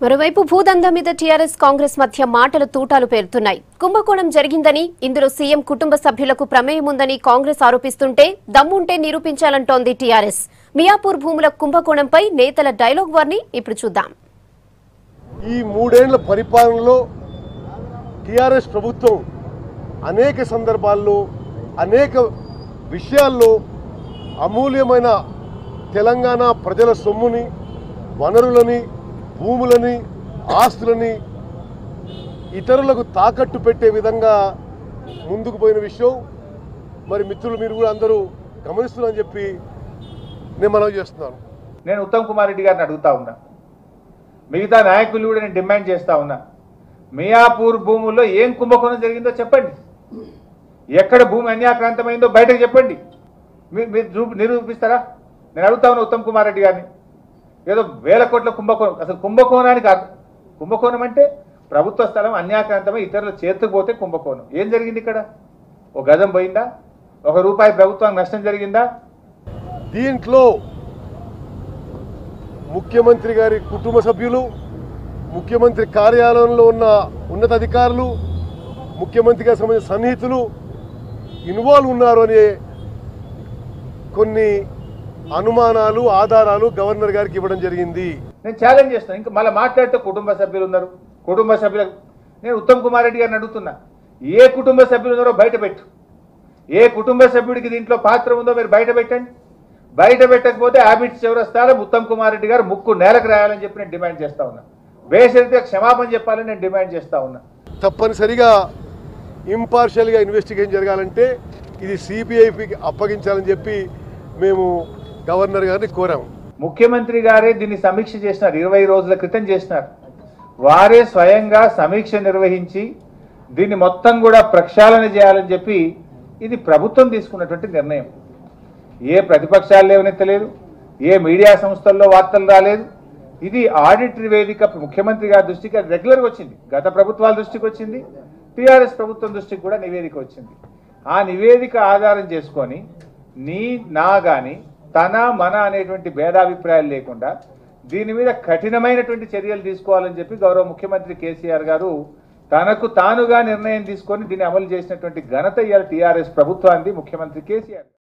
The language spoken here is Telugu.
మరోవైపు భూదందా మీద టీఆర్ఎస్ కాంగ్రెస్ మధ్య మాటల తూటాలు పేరుతున్నాయి కుంభకోణం జరిగిందని ఇందులో సీఎం కుటుంబ సభ్యులకు ప్రమేయం ఉందని కాంగ్రెస్ ఆరోపిస్తుంటే దమ్ముంటే నిరూపించాలంటోంది టీఆర్ఎస్ మియాపూర్ భూముల కుంభకోణంపై నేతల డైలాగ్ వార్ని ఇప్పుడు చూద్దాం ఈ మూడేళ్ల పరిపాలనలో టిఆర్ఎస్ ప్రభుత్వం అనేక సందర్భాల్లో అనేక విషయాల్లో అమూల్యమైన తెలంగాణ ప్రజల సొమ్ముని వనరులని భూములని ఆస్తులని ఇతరులకు తాకట్టు పెట్టే విధంగా ముందుకు పోయిన విషయం మరి మిత్రులు మీరు కూడా అందరూ గమనిస్తున్నారని చెప్పి నేను మనవి చేస్తున్నాను నేను ఉత్తమ్ కుమార్ రెడ్డి గారిని అడుగుతా ఉన్నా మిగతా నాయకులు కూడా నేను డిమాండ్ చేస్తా ఉన్నా మియాపూర్ భూముల్లో ఏం కుంభకోణం జరిగిందో చెప్పండి ఎక్కడ భూమి అన్యాక్రాంతమైందో బయటకు చెప్పండి మీరు మీరు చూ- నిరూపిస్తారా నేను అడుగుతా ఉన్నా ఉత్తమ్ కుమార్ రెడ్డి గారిని ఏదో వేల కోట్ల కుంభకోణం అసలు కుంభకోణానికి అర్థం కుంభకోణం అంటే ప్రభుత్వ స్థలం అన్యాక్రాంతమై ఇతరుల చేతికి పోతే కుంభకోణం ఏం జరిగింది ఇక్కడ ఒక గజం పోయిందా ఒక రూపాయి ప్రభుత్వానికి నష్టం జరిగిందా దీంట్లో ముఖ్యమంత్రి గారి కుటుంబ సభ్యులు ముఖ్యమంత్రి కార్యాలయంలో ఉన్న ఉన్నతాధికారులు ముఖ్యమంత్రి గారికి సంబంధించిన సన్నిహితులు ఇన్వాల్వ్ ఉన్నారు అనే కొన్ని అనుమానాలు ఆధారాలు గవర్నర్ గారికి ఇవ్వడం జరిగింది నేను ఛాలెంజ్ చేస్తాను ఇంకా మళ్ళీ మాట్లాడితే కుటుంబ సభ్యులు ఉన్నారు కుటుంబ సభ్యులకు నేను ఉత్తమ్ కుమార్ రెడ్డి గారిని అడుగుతున్నా ఏ కుటుంబ సభ్యులు ఉన్నారో బయట పెట్టు ఏ కుటుంబ సభ్యుడికి దీంట్లో పాత్ర ఉందో మీరు బయట పెట్టండి బయట పెట్టకపోతే హ్యాబిట్స్ చివరస్తాలో ఉత్తమ్ కుమార్ రెడ్డి గారు ముక్కు నేలకు రాయాలని చెప్పి నేను డిమాండ్ చేస్తా ఉన్నా బేసరితే క్షమాపణ చెప్పాలని నేను డిమాండ్ చేస్తా ఉన్నా తప్పనిసరిగా ఇంపార్షియల్గా ఇన్వెస్టిగేషన్ జరగాలంటే ఇది సిబిఐకి అప్పగించాలని చెప్పి మేము గవర్నర్ గారిని కోరాము ముఖ్యమంత్రి గారే దీన్ని సమీక్ష చేసినారు ఇరవై రోజుల క్రితం చేసినారు వారే స్వయంగా సమీక్ష నిర్వహించి దీన్ని మొత్తం కూడా ప్రక్షాళన చేయాలని చెప్పి ఇది ప్రభుత్వం తీసుకున్నటువంటి నిర్ణయం ఏ ప్రతిపక్షాలు లేవనెత్తలేదు ఏ మీడియా సంస్థల్లో వార్తలు రాలేదు ఇది ఆడిట్ నివేదిక ముఖ్యమంత్రి గారి దృష్టికి అది రెగ్యులర్గా వచ్చింది గత ప్రభుత్వాల దృష్టికి వచ్చింది టీఆర్ఎస్ ప్రభుత్వం దృష్టికి కూడా నివేదిక వచ్చింది ఆ నివేదిక ఆధారం చేసుకొని నీ నా గాని తన మన అనేటువంటి భేదాభిప్రాయాలు లేకుండా దీని మీద కఠినమైనటువంటి చర్యలు తీసుకోవాలని చెప్పి గౌరవ ముఖ్యమంత్రి కేసీఆర్ గారు తనకు తానుగా నిర్ణయం తీసుకొని దీన్ని అమలు చేసినటువంటి ఘనత ఇవాళ టీఆర్ఎస్ ప్రభుత్వానికి ముఖ్యమంత్రి కేసీఆర్